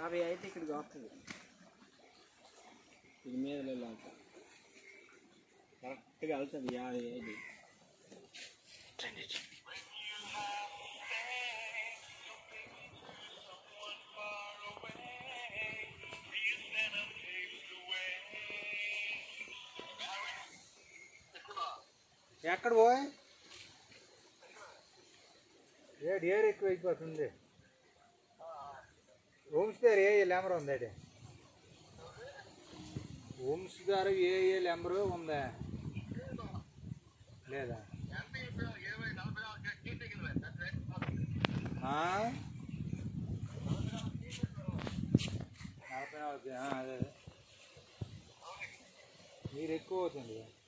యాభై అయితే ఇక్కడికి వస్తుంది ఇది మీద వెళ్ళాక కరెక్ట్గా వెళ్తుంది యాభై ఐదు ఎక్కడ పోయి ఏడు ఏరు ఎక్కువ అయిపోతుంది హోమ్స్ దగ్గర ఏ ఏ లెంబర్ ఉంది అడే హోమ్స్ దగ్గర ఏ ఏ లెంబరు ఉందా లేదా ఆ? నలభై నాలుగు ఆ, అదే అదే మీరు ఎక్కువ అవుతుంది